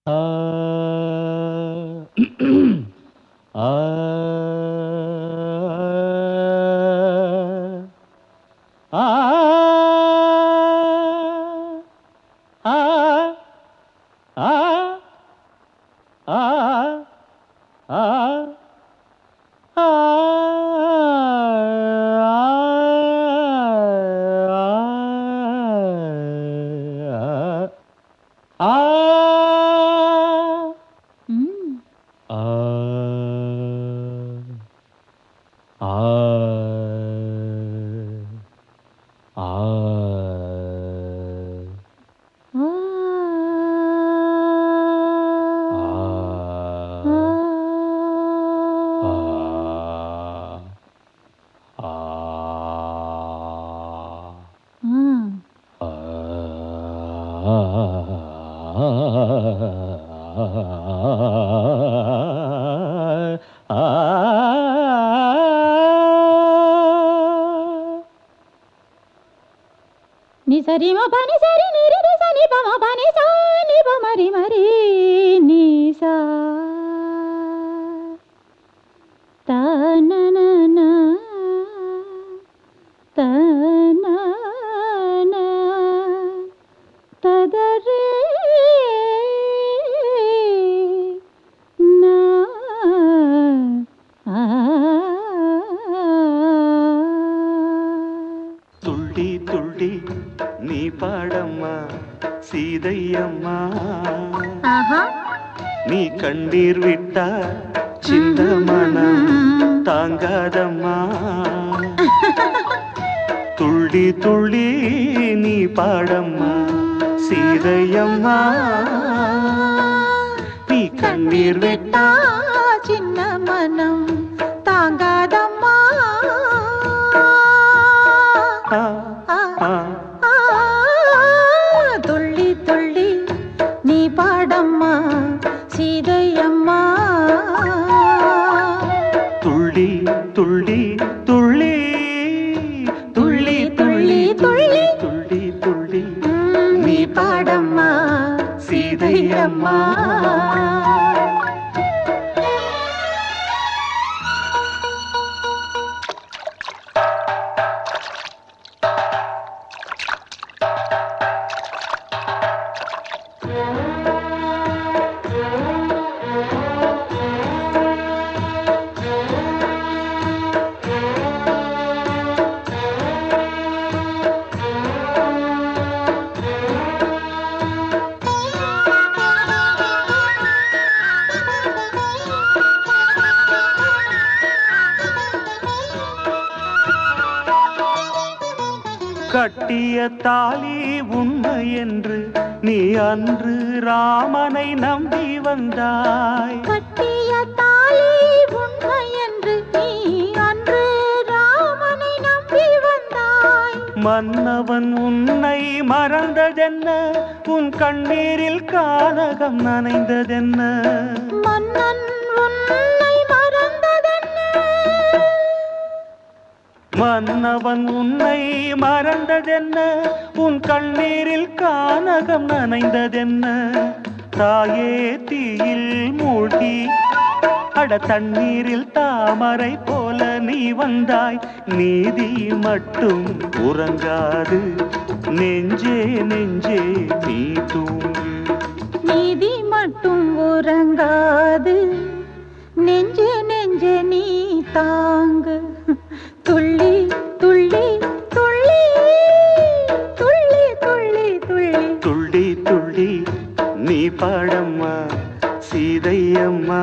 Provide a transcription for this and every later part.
ஆ ஆ ஆ ஆ ஆ ஆ ஆ ஆ ம் ஆ ஆ ஆ ஆ ని సరి మ పని సరి ని రి రి స ని ప మ పని సా ని ప మరి మరి ని సా త న న న త న న త ద రే నా ఆ துள்ளி துள்ளி நீ பாடம்மா சீதையம்மா ஆஹா நீ கண்ணீர் விட்டா சிந்த மனம் தாங்காதம்மா துள்ளி துள்ளி நீ பாடம்மா சீதையம்மா நீ கண்ணீர் விட்டா சின்ன மனம் தாங்காதம்மா ஆ, ஆ, ஆ, துள்ளி துள்ளி நீ பாடம்மா சீதையம்மா துள்ளி துள்ளி துள்ளி துள்ளி துள்ளி துள்ளி துள்ளி துள்ளி ம், நீ பாடம்மா சீதையம்மா கட்டிய தாலி உண்மை என்று நீ அன்று ராமனை நம்பி வந்தாய் கட்டிய தாலி உண்மை என்று நீ அன்று ராமனை நம்பி வந்தாய் மன்னவன் உன்னை மறந்ததென்ன உன் கண்ணீரில் கானகம் நனைந்ததென்ன மன்னன் உன்னை மறந்ததென்ன மன்னவன் உன்னை மறந்ததென்ன உன் கண்ணீரில் கானகம் நனைந்ததென்ன தாயே தீயில் மூழ்கி அட தண்ணீரில் தாமரை போல நீ வந்தாய் நீதி மட்டும் உறங்காது நெஞ்சே நெஞ்சே நீ தூங்கு நீதி மட்டும் உறங்காது நெஞ்சே நெஞ்சே நீ தாங்கு துள்ளி துள்ளி துள்ளி துள்ளி துள்ளி துள்ளி துள்ளி துள்ளி நீ பாடம்மா சீதையம்மா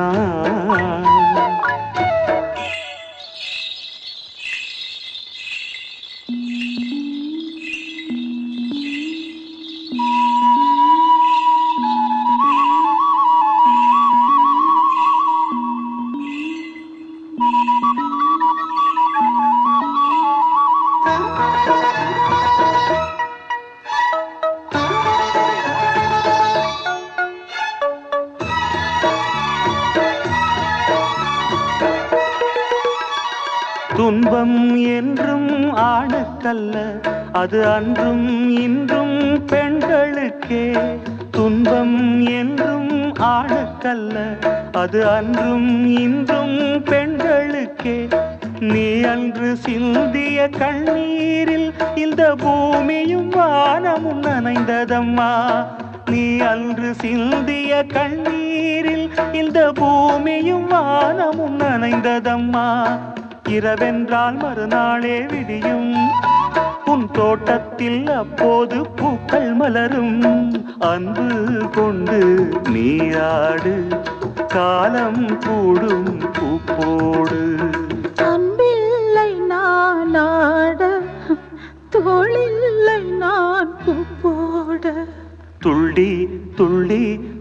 துன்பம் என்றும் ஆணுக்கல்ல அது அன்றும் இன்றும் பெண்களுக்கே துன்பம் என்றும் ஆணுக்கல்ல அது அன்றும் இன்றும் பெண்களுக்கே நீ அன்று சிந்திய கண்ணீரில் இந்த பூமியும் வானமும் நனைந்ததம்மா நீ அன்று சிந்திய கண்ணீரில் இந்த பூமியும் வானமும் நனைந்ததம்மா இரவென்றால் மறுநாளே விடியும் உன் தோட்டத்தில் அப்போது பூக்கள் மலரும் அன்பு கொண்டு நீராடு காலம் கூடும் பூப்போடு அன்பில்லை நான் ஆட தோளில்லை நான் பூப்போட துள்ளி துள்ளி